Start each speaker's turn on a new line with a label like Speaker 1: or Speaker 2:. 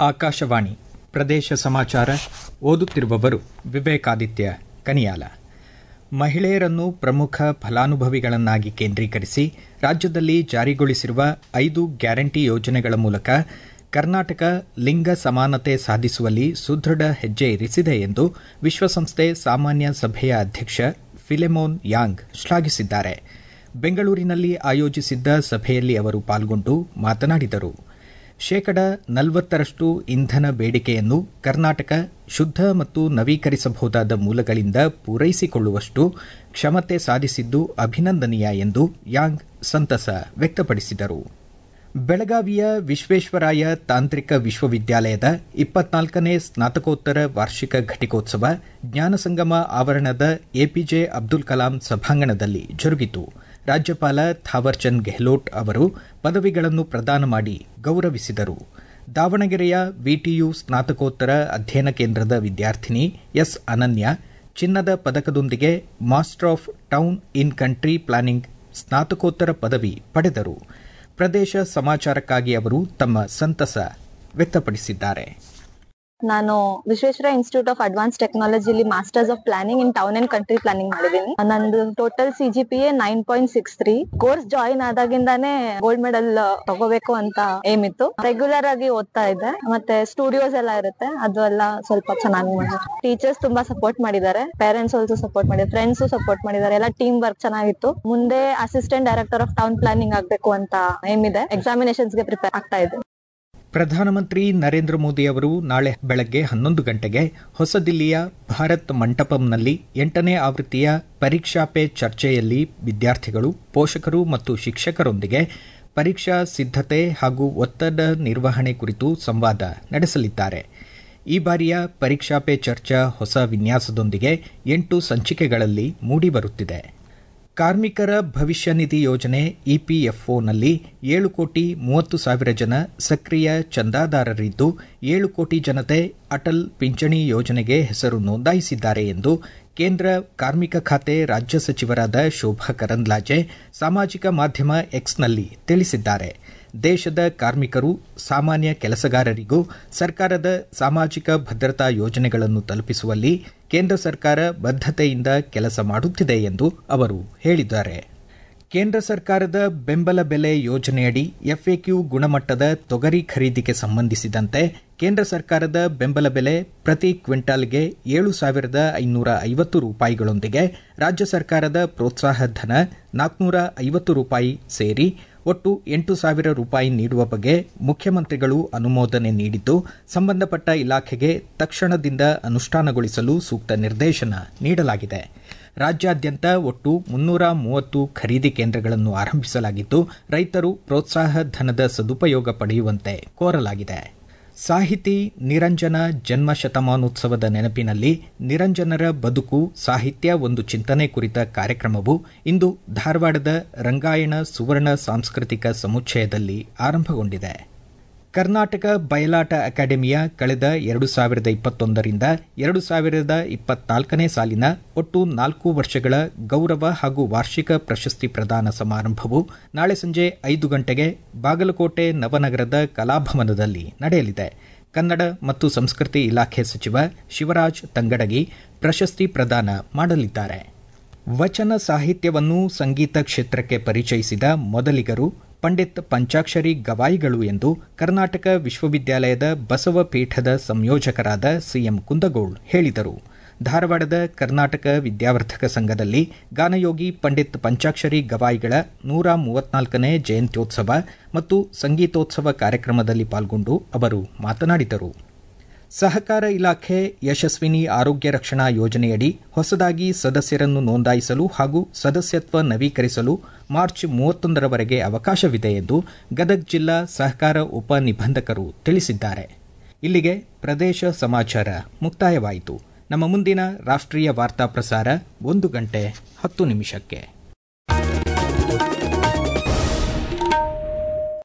Speaker 1: ಆಕಾಶವಾಣಿ ಪ್ರದೇಶ ಸಮಾಚಾರ ಓದುತ್ತಿರುವವರು ವಿವೇಕಾದಿತ್ಯ ಕನಿಯಾಲ ಮಹಿಳೆಯರನ್ನು ಪ್ರಮುಖ ಫಲಾನುಭವಿಗಳನ್ನಾಗಿ ಕೇಂದ್ರೀಕರಿಸಿ ರಾಜ್ಯದಲ್ಲಿ ಜಾರಿಗೊಳಿಸಿರುವ ಐದು ಗ್ಯಾರಂಟಿ ಯೋಜನೆಗಳ ಮೂಲಕ ಕರ್ನಾಟಕ ಲಿಂಗ ಸಮಾನತೆ ಸಾಧಿಸುವಲ್ಲಿ ಸುದೃಢ ಹೆಜ್ಜೆ ಇರಿಸಿದೆ ಎಂದು ವಿಶ್ವಸಂಸ್ಥೆ ಸಾಮಾನ್ಯ ಸಭೆಯ ಅಧ್ಯಕ್ಷ ಫಿಲೆಮೋನ್ ಯಾಂಗ್ ಶ್ಲಾಘಿಸಿದ್ದಾರೆ ಬೆಂಗಳೂರಿನಲ್ಲಿ ಆಯೋಜಿಸಿದ್ದ ಸಭೆಯಲ್ಲಿ ಅವರು ಪಾಲ್ಗೊಂಡು ಮಾತನಾಡಿದರು ಶೇಕಡ ನಲವತ್ತರಷ್ಟು ಇಂಧನ ಬೇಡಿಕೆಯನ್ನು ಕರ್ನಾಟಕ ಶುದ್ದ ಮತ್ತು ನವೀಕರಿಸಬಹುದಾದ ಮೂಲಗಳಿಂದ ಪೂರೈಸಿಕೊಳ್ಳುವಷ್ಟು ಕ್ಷಮತೆ ಸಾಧಿಸಿದ್ದು ಅಭಿನಂದನೀಯ ಎಂದು ಯಾಂಗ್ ಸಂತಸ ವ್ಯಕ್ತಪಡಿಸಿದರು ಬೆಳಗಾವಿಯ ವಿಶ್ವೇಶ್ವರಾಯ ತಾಂತ್ರಿಕ ವಿಶ್ವವಿದ್ಯಾಲಯದ ಇಪ್ಪತ್ನಾಲ್ಕನೇ ಸ್ನಾತಕೋತ್ತರ ವಾರ್ಷಿಕ ಘಟಿಕೋತ್ಸವ ಜ್ಞಾನಸಂಗಮ ಆವರಣದ ಎಪಿಜೆ ಅಬ್ದುಲ್ ಕಲಾಂ ಸಭಾಂಗಣದಲ್ಲಿ ಜರುಗಿತು ರಾಜ್ಯಪಾಲ ಥಾವರ್ಚಂದ್ ಗೆಹ್ಲೋಟ್ ಅವರು ಪದವಿಗಳನ್ನು ಪ್ರದಾನ ಮಾಡಿ ಗೌರವಿಸಿದರು ದಾವಣಗೆರೆಯ ವಿಟಿಯು ಸ್ನಾತಕೋತ್ತರ ಅಧ್ಯಯನ ಕೇಂದ್ರದ ವಿದ್ಯಾರ್ಥಿನಿ ಎಸ್ ಅನನ್ಯ ಚಿನ್ನದ ಪದಕದೊಂದಿಗೆ master of town in country planning ಸ್ನಾತಕೋತ್ತರ ಪದವಿ ಪಡೆದರು ಪ್ರದೇಶ ಸಮಾಚಾರಕ್ಕಾಗಿ ಅವರು ತಮ್ಮ ಸಂತಸ ವ್ಯಕ್ತಪಡಿಸಿದ್ದಾರೆ
Speaker 2: ನಾನು ವಿಶ್ವೇಶ್ವರ ಇನ್ಸ್ಟಿಟ್ಯೂಟ್ ಆಫ್ ಅಡ್ವಾನ್ಸ್ ಟೆಕ್ನಾಲಜಿಲಿ masters of planning in town and country planning ಮಾಡಿದ್ದೀನಿ ನಂದು total C G P A nine point six three course join ಆದಾಗಿಂದಾನೇ ಗೋಲ್ಡ್ ಮೆಡಲ್ ತಗೋಬೇಕು ಅಂತ ಏಮ್ ಇತ್ತು ರೆಗ್ಯುಲರ್ ಆಗಿ ಓದ್ತಾ ಇದ್ದೆ ಮತ್ತೆ ಸ್ಟುಡಿಯೋಸ್ ಎಲ್ಲ ಇರುತ್ತೆ ಅದು ಎಲ್ಲ ಸ್ವಲ್ಪ ಚೆನ್ನಾಗಿ ಮಾಡಿದ್ರು ಟೀಚರ್ಸ್ ತುಂಬಾ ಸಪೋರ್ಟ್ ಮಾಡಿದ್ದಾರೆ ಪೇರೆಂಟ್ಸ್ ಆಲ್ಸೋ ಸಪೋರ್ಟ್ ಮಾಡಿದ್ದಾರೆ ಫ್ರೆಂಡ್ಸ್ ಸಪೋರ್ಟ್ ಮಾಡಿದ್ದಾರೆ ಎಲ್ಲ ಟೀಮ್ ವರ್ಕ್ ಚೆನ್ನಾಗಿತ್ತು ಮುಂದೆ assistant director of town planning ಆಗ್ಬೇಕು ಅಂತ ಏಮ್ ಇದೆ ಎಕ್ಸಾಮಿನೇಷನ್ಸ್ ಗೆ ಪ್ರಿಪೇರ್ ಆಗ್ತಾ ಇದೆ
Speaker 1: ಪ್ರಧಾನಮಂತ್ರಿ ನರೇಂದ್ರ ಮೋದಿ ಅವರು ನಾಳೆ ಬೆಳಗ್ಗೆ ಹನ್ನೊಂದು ಗಂಟೆಗೆ ಹೊಸದಿಲ್ಲಿಯ ಭಾರತ್ ಮಂಟಪಂನಲ್ಲಿ ಎಂಟನೇ ಆವೃತ್ತಿಯ ಪರೀಕ್ಷಾ ಪೇ ಚರ್ಚೆಯಲ್ಲಿ ವಿದ್ಯಾರ್ಥಿಗಳು ಪೋಷಕರು ಮತ್ತು ಶಿಕ್ಷಕರೊಂದಿಗೆ ಪರೀಕ್ಷಾ ಸಿದ್ದತೆ ಹಾಗೂ ಒತ್ತಡ ನಿರ್ವಹಣೆ ಕುರಿತು ಸಂವಾದ ನಡೆಸಲಿದ್ದಾರೆ ಈ ಬಾರಿಯ ಪರೀಕ್ಷಾ ಪೇ ಚರ್ಚಾ ಹೊಸ ವಿನ್ಯಾಸದೊಂದಿಗೆ ಎಂಟು ಸಂಚಿಕೆಗಳಲ್ಲಿ ಮೂಡಿಬರುತ್ತಿದೆ ಕಾರ್ಮಿಕರ ಭವಿಷ್ಯ ನಿಧಿ ಯೋಜನೆ ಇಪಿಎಫ್ಒನಲ್ಲಿ ಏಳು ಕೋಟಿ ಮೂವತ್ತು ಸಾವಿರ ಜನ ಸಕ್ರಿಯ ಚಂದಾದಾರರಿದ್ದು ಏಳು ಕೋಟಿ ಜನತೆ ಅಟಲ್ ಪಿಂಚಣಿ ಯೋಜನೆಗೆ ಹೆಸರು ನೋಂದಾಯಿಸಿದ್ದಾರೆ ಎಂದು ಕೇಂದ್ರ ಕಾರ್ಮಿಕ ಖಾತೆ ರಾಜ್ಯ ಸಚಿವರಾದ ಶೋಭಾ ಕರಂದ್ಲಾಜೆ ಸಾಮಾಜಿಕ ಮಾಧ್ಯಮ ಎಕ್ಸ್ನಲ್ಲಿ ತಿಳಿಸಿದ್ದಾರೆ ದೇಶದ ಕಾರ್ಮಿಕರು ಸಾಮಾನ್ಯ ಕೆಲಸಗಾರರಿಗೂ ಸರ್ಕಾರದ ಸಾಮಾಜಿಕ ಭದ್ರತಾ ಯೋಜನೆಗಳನ್ನು ತಲುಪಿಸುವಲ್ಲಿ ಕೇಂದ್ರ ಸರ್ಕಾರ ಬದ್ದತೆಯಿಂದ ಕೆಲಸ ಮಾಡುತ್ತಿದೆ ಎಂದು ಅವರು ಹೇಳಿದ್ದಾರೆ ಕೇಂದ್ರ ಸರ್ಕಾರದ ಬೆಂಬಲ ಬೆಲೆ ಯೋಜನೆಯಡಿ ಎಫ್ಎಕ್ಯೂ ಗುಣಮಟ್ಟದ ತೊಗರಿ ಖರೀದಿಗೆ ಸಂಬಂಧಿಸಿದಂತೆ ಕೇಂದ್ರ ಸರ್ಕಾರದ ಬೆಂಬಲ ಬೆಲೆ ಪ್ರತಿ ಕ್ವಿಂಟಾಲ್ಗೆ ಏಳು ಸಾವಿರದ ಐನೂರ ಐವತ್ತು ರೂಪಾಯಿಗಳೊಂದಿಗೆ ರಾಜ್ಯ ಸರ್ಕಾರದ ಪ್ರೋತ್ಸಾಹ ಧನ ನಾಲ್ಕುನೂರ ಐವತ್ತು ರೂಪಾಯಿ ಸೇರಿ ಒಟ್ಟು ಎಂಟು ಸಾವಿರ ರೂಪಾಯಿ ನೀಡುವ ಬಗ್ಗೆ ಮುಖ್ಯಮಂತ್ರಿಗಳು ಅನುಮೋದನೆ ನೀಡಿದ್ದು ಸಂಬಂಧಪಟ್ಟ ಇಲಾಖೆಗೆ ತಕ್ಷಣದಿಂದ ಅನುಷ್ಠಾನಗೊಳಿಸಲು ಸೂಕ್ತ ನಿರ್ದೇಶನ ನೀಡಲಾಗಿದೆ ರಾಜ್ಯಾದ್ಯಂತ ಒಟ್ಟು ಮುನ್ನೂರ ಮೂವತ್ತು ಖರೀದಿ ಕೇಂದ್ರಗಳನ್ನು ಆರಂಭಿಸಲಾಗಿದ್ದು ರೈತರು ಪ್ರೋತ್ಸಾಹ ಧನದ ಸದುಪಯೋಗ ಪಡೆಯುವಂತೆ ಕೋರಲಾಗಿದೆ ಸಾಹಿತಿ ನಿರಂಜನ ಜನ್ಮ ಶತಮಾನೋತ್ಸವದ ನೆನಪಿನಲ್ಲಿ ನಿರಂಜನರ ಬದುಕು ಸಾಹಿತ್ಯ ಒಂದು ಚಿಂತನೆ ಕುರಿತ ಕಾರ್ಯಕ್ರಮವು ಇಂದು ಧಾರವಾಡದ ರಂಗಾಯಣ ಸುವರ್ಣ ಸಾಂಸ್ಕೃತಿಕ ಸಮುಚ್ಚಯದಲ್ಲಿ ಆರಂಭಗೊಂಡಿದೆ ಕರ್ನಾಟಕ ಬಯಲಾಟ ಅಕಾಡೆಮಿಯ ಕಳೆದ ಎರಡು ಸಾವಿರದ ಇಪ್ಪತ್ತೊಂದರಿಂದ ಎರಡು ಸಾವಿರದ ಇಪ್ಪತ್ನಾಲ್ಕನೇ ಸಾಲಿನ ಒಟ್ಟು ನಾಲ್ಕು ವರ್ಷಗಳ ಗೌರವ ಹಾಗೂ ವಾರ್ಷಿಕ ಪ್ರಶಸ್ತಿ ಪ್ರದಾನ ಸಮಾರಂಭವು ನಾಳೆ ಸಂಜೆ ಐದು ಗಂಟೆಗೆ ಬಾಗಲಕೋಟೆ ನವನಗರದ ಕಲಾಭವನದಲ್ಲಿ ನಡೆಯಲಿದೆ ಕನ್ನಡ ಮತ್ತು ಸಂಸ್ಕೃತಿ ಇಲಾಖೆ ಸಚಿವ ಶಿವರಾಜ್ ತಂಗಡಗಿ ಪ್ರಶಸ್ತಿ ಪ್ರದಾನ ಮಾಡಲಿದ್ದಾರೆ ವಚನ ಸಾಹಿತ್ಯವನ್ನು ಸಂಗೀತ ಕ್ಷೇತ್ರಕ್ಕೆ ಪರಿಚಯಿಸಿದ ಮೊದಲಿಗರು ಪಂಡಿತ್ ಪಂಚಾಕ್ಷರಿ ಗವಾಯಿಗಳು ಎಂದು ಕರ್ನಾಟಕ ವಿಶ್ವವಿದ್ಯಾಲಯದ ಬಸವ ಪೀಠದ ಸಂಯೋಜಕರಾದ ಸಿಎಂ ಕುಂದಗೋಳ್ ಹೇಳಿದರು ಧಾರವಾಡದ ಕರ್ನಾಟಕ ವಿದ್ಯಾವರ್ಧಕ ಸಂಘದಲ್ಲಿ ಗಾನಯೋಗಿ ಪಂಡಿತ್ ಪಂಚಾಕ್ಷರಿ ಗವಾಯಿಗಳ ನೂರ ಮೂವತ್ನಾಲ್ಕನೇ ಜಯಂತ್ಯೋತ್ಸವ ಮತ್ತು ಸಂಗೀತೋತ್ಸವ ಕಾರ್ಯಕ್ರಮದಲ್ಲಿ ಪಾಲ್ಗೊಂಡು ಅವರು ಮಾತನಾಡಿದರು ಸಹಕಾರ ಇಲಾಖೆ ಯಶಸ್ವಿನಿ ಆರೋಗ್ಯ ರಕ್ಷಣಾ ಯೋಜನೆಯಡಿ ಹೊಸದಾಗಿ ಸದಸ್ಯರನ್ನು ನೋಂದಾಯಿಸಲು ಹಾಗೂ ಸದಸ್ಯತ್ವ ನವೀಕರಿಸಲು ಮಾರ್ಚ್ ಮೂವತ್ತೊಂದರವರೆಗೆ ಅವಕಾಶವಿದೆ ಎಂದು ಗದಗ್ ಜಿಲ್ಲಾ ಸಹಕಾರ ಉಪ ನಿಬಂಧಕರು ತಿಳಿಸಿದ್ದಾರೆ ಇಲ್ಲಿಗೆ ಪ್ರದೇಶ ಸಮಾಚಾರ ಮುಕ್ತಾಯವಾಯಿತು ನಮ್ಮ ಮುಂದಿನ ರಾಷ್ಟ್ರೀಯ ವಾರ್ತಾ ಪ್ರಸಾರ ಒಂದು ಗಂಟೆ ಹತ್ತು ನಿಮಿಷಕ್ಕೆ